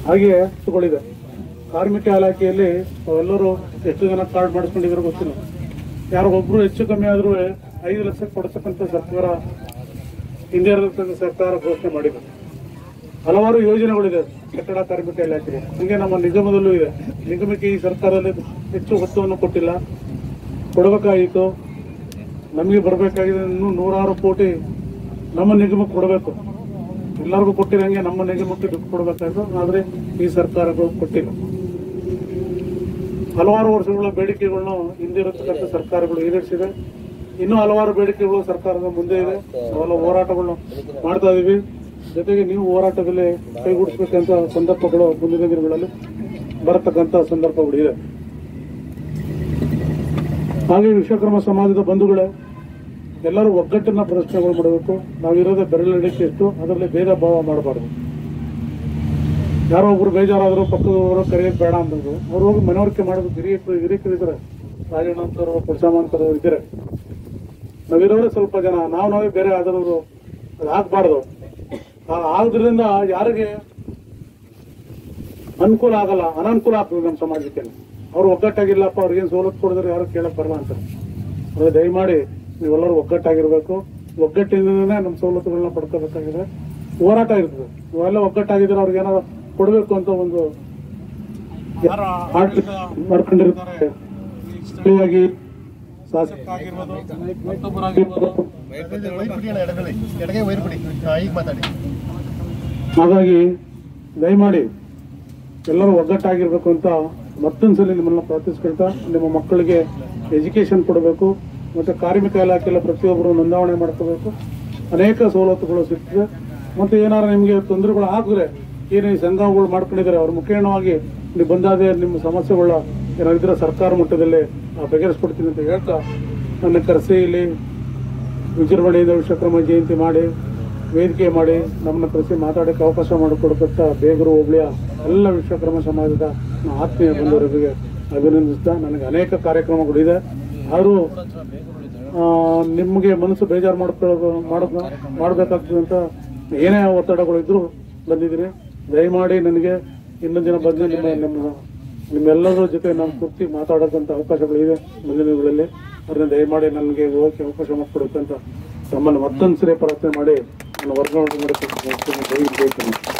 ಹಾಗೆ ತಗೊಳ್ಳಿದೆ ಕಾರ್ಮಿಕ ಇಲಾಖೆಯಲ್ಲಿ ಅವೆಲ್ಲರೂ ಎಷ್ಟು ಜನ ಕಾರ್ಡ್ ಮಾಡಿಸ್ಕೊಂಡಿದ್ರು ಗೊತ್ತಿಲ್ಲ ಯಾರೋ ಒಬ್ರು ಹೆಚ್ಚು ಕಮ್ಮಿ ಆದ್ರೂ ಐದು ಲಕ್ಷ ಕೊಡ್ತಕ್ಕಂಥ ಸರ್ಕಾರ ಹಿಂದೆ ಇರತಕ್ಕಂಥ ಸರ್ಕಾರ ಘೋಷಣೆ ಮಾಡಿದೆ ಹಲವಾರು ಯೋಜನೆಗಳಿದೆ ಕಟ್ಟಡ ಕಾರ್ಮಿಕ ಇಲಾಖೆಗೆ ಹಂಗೆ ನಮ್ಮ ನಿಗಮದಲ್ಲೂ ಇದೆ ನಿಗಮಕ್ಕೆ ಈ ಸರ್ಕಾರದಲ್ಲಿ ಹೆಚ್ಚು ಒತ್ತನ್ನು ಕೊಟ್ಟಿಲ್ಲ ಕೊಡಬೇಕಾಗಿತ್ತು ನಮಗೆ ಬರಬೇಕಾಗಿದೆ ಇನ್ನೂ ನೂರಾರು ಕೋಟಿ ನಮ್ಮ ನಿಗಮಕ್ಕೆ ಕೊಡಬೇಕು ಎಲ್ಲರಿಗೂ ಕೊಟ್ಟಿರಂಗೆ ನಮ್ಮ ನಿಗಮಕ್ಕೆ ದುಡ್ಡು ಕೊಡಬೇಕಾಯ್ತು ಆದ್ರೆ ಈ ಸರ್ಕಾರಗಳು ಕೊಟ್ಟಿಲ್ಲ ಹಲವಾರು ವರ್ಷಗಳ ಬೇಡಿಕೆಗಳನ್ನು ಹಿಂದಿರತಕ್ಕಂಥ ಸರ್ಕಾರಗಳು ಈಡೇರಿಸಿದೆ ಇನ್ನೂ ಹಲವಾರು ಬೇಡಿಕೆಗಳು ಸರ್ಕಾರದ ಮುಂದೆ ಇದೆ ಅವೆಲ್ಲ ಹೋರಾಟಗಳನ್ನು ಮಾಡ್ತಾ ಇದೀವಿ ಜೊತೆಗೆ ನೀವು ಹೋರಾಟದಲ್ಲಿ ಕೈಗೂಡಿಸಬೇಕಂತ ಸಂದರ್ಭಗಳು ಮುಂದಿನ ದಿನಗಳಲ್ಲಿ ಬರತಕ್ಕಂತ ಸಂದರ್ಭಗಳು ಇದೆ ಹಾಗೆ ವಿಶ್ವಕರ್ಮ ಸಮಾಜದ ಬಂಧುಗಳೇ ಎಲ್ಲರೂ ಒಗ್ಗಟ್ಟನ್ನ ಪ್ರದರ್ಶನಗಳು ಮಾಡಬೇಕು ನಾವಿರೋದೇ ಬೆರಳಿಡಿಕೆ ಇತ್ತು ಅದರಲ್ಲಿ ಭೇದ ಭಾವ ಮಾಡಬಾರ್ದು ಯಾರೋ ಒಬ್ರು ಬೇಜಾರಾದ್ರು ಪಕ್ಕದವರು ಕರೆಯೋದು ಬೇಡ ಅಂದ್ರು ಅವ್ರು ಹೋಗಿ ಮನವರಿಕೆ ಮಾಡಬೇಕು ಹಿರಿಯರು ಹಿರಿಯರಿದ್ದಾರೆ ರಾಜಣ್ಣ ಅಂತವ್ರು ಪುರುಷಮ್ಮ ಅಂತವ್ರು ಇದ್ದಾರೆ ನಾವಿರೋರೇ ಸ್ವಲ್ಪ ಜನ ನಾವು ನಾವೇ ಬೇರೆ ಆದವರು ಅದು ಆಗ್ಬಾರ್ದು ಆದ್ರಿಂದ ಯಾರಿಗೆ ಅನುಕೂಲ ಆಗಲ್ಲ ಅನನುಕೂಲ ಆಗ್ತದೆ ನಮ್ಮ ಸಮಾಜಕ್ಕೆ ಅವ್ರು ಒಗ್ಗಟ್ಟಾಗಿಲ್ಲಪ್ಪ ಅವ್ರಿಗೇನು ಸವಲತ್ತು ಕೊಡಿದ್ರೆ ಯಾರು ಕೇಳಕ್ ಬರಲ್ಲ ಅಂತ ಅದೇ ದಯಮಾಡಿ ನೀವೆಲ್ಲರೂ ಒಗ್ಗಟ್ಟಾಗಿರ್ಬೇಕು ಒಗ್ಗಟ್ಟಿಂದನೇ ನಮ್ಮ ಸವಲತ್ತುಗಳನ್ನ ಪಡ್ಕೋಬೇಕಾಗಿದೆ ಹೋರಾಟ ಇರ್ತದೆ ಇವೆಲ್ಲ ಒಗ್ಗಟ್ಟಾಗಿದ್ರೆ ಅವ್ರಿಗೆ ಏನಾದ್ರು ಕೊಡಬೇಕು ಅಂತ ಒಂದು ಆಡಳಿತ ಮಾಡ್ಕೊಂಡಿರ್ತಾರೆ ಸ್ಥಳೀಯವಾಗಿ ಶಾಸಕ ಆಗಿರ್ಬೋದು ಮತ್ತೊಬ್ಬರಾಗಿರ್ಬೋದು ವೈರ್ಬಿಡಿ ಅಣ್ಣ ಎಡಗಡೆ ಎಡಗೈ ವೈರ್ಬಿಡಿ ಹಾ ಈಗ ಮಾತಾಡಿ ಹಾಗಾಗಿ ದಯಮಾಡಿ ಎಲ್ಲರೂ ಒಗ್ಗಟ್ಟಾಗಿರ್ಬೇಕು ಅಂತ ಮತ್ತೊಂದ್ಸಲಿ ನಿಮ್ಮನ್ನ ಪ್ರಾರ್ಥಿಸ್ಕೊಳ್ತಾ ನಿಮ್ಮ ಮಕ್ಕಳಿಗೆ ಎಜುಕೇಶನ್ ಕೊಡಬೇಕು ಮತ್ತೆ ಕಾರ್ಮಿಕ ಇಲಾಖೆಯಲ್ಲಿ ಪ್ರತಿಯೊಬ್ಬರು ನೋಂದಾವಣೆ ಮಾಡ್ಕೋಬೇಕು ಅನೇಕ ಸವಲತ್ತುಗಳು ಸಿಗ್ತದೆ ಮತ್ತೆ ಏನಾದ್ರು ನಿಮಗೆ ತೊಂದರೆಗಳು ಆಗಿದ್ರೆ ಏನು ಈ ಸಂಘಗಳು ಮಾಡ್ಕೊಂಡಿದ್ದಾರೆ ಅವ್ರ ಮುಖೇಣವಾಗಿ ನೀವು ಬಂದಾದೆ ನಿಮ್ಮ ಸಮಸ್ಯೆಗಳ ಏನಾದಿದ್ರೆ ಸರ್ಕಾರ ಮಟ್ಟದಲ್ಲಿ ಆ, ಬಗೆಹರಿಸ್ಕೊಡ್ತೀನಿ ಅಂತ ಹೇಳ್ತಾ ನನ್ನ ಕರೆಸಿ ಇಲ್ಲಿ ವಿಜೃಂಭಣೆಯಿಂದ ವಿಶ್ವಕರ್ಮ ಜಯಂತಿ ಮಾಡಿ ವೇದಿಕೆ ಮಾಡಿ ನಮ್ಮನ್ನ ಕರೆಸಿ ಮಾತಾಡಕ್ಕೆ ಅವಕಾಶ ಮಾಡಿಕೊಡ್ತಕ್ಕ ಬೇಗೂರು ಹೋಬಳಿಯ ಎಲ್ಲ ವಿಶ್ವಕರ್ಮ ಸಮಾಜದ ನನ್ನ ಆತ್ಮೀಯ ಬಂಧುವರಿಗೆ ಅಭಿನಂದಿಸ್ತಾ ನನಗೆ ಅನೇಕ ಕಾರ್ಯಕ್ರಮಗಳಿದೆ ಆದರೂ ನಿಮಗೆ ಮನಸ್ಸು ಬೇಜಾರು ಮಾಡ್ಕೊಳ್ಳೋ ಮಾಡೋದು ಮಾಡಬೇಕಾಗ್ತದೆ ಅಂತ ಏನೇ ಒತ್ತಡಗಳಿದ್ರು ಬಂದಿದ್ದೀನಿ ದಯಮಾಡಿ ನನಗೆ ಇನ್ನೊಂದು ದಿನ ಬಂದು ನಿಮ್ಮ ನಿಮ್ಮ ನಿಮ್ಮೆಲ್ಲರ ಜೊತೆ ನಾನು ಕೂರ್ತಿ ಮಾತಾಡೋಕ್ಕಂತ ಅವಕಾಶಗಳಿದೆ ಮುಂದಿನ ದಿನಗಳಲ್ಲಿ ಅದನ್ನ ದಯಮಾಡಿ ನನಗೆ ಹೋಗಕ್ಕೆ ಅವಕಾಶ ಮಾಡಿಕೊಡುತ್ತಂತ ತಮ್ಮನ್ನು ಮತ್ತೊಂದು ಸರಿ ಪ್ರಾರ್ಥನೆ ಮಾಡಿ ನಾನು ವರ್ಗಾವಣೆ ಮಾಡಕ್ಕೆ ದಯವಿಟ್ಟು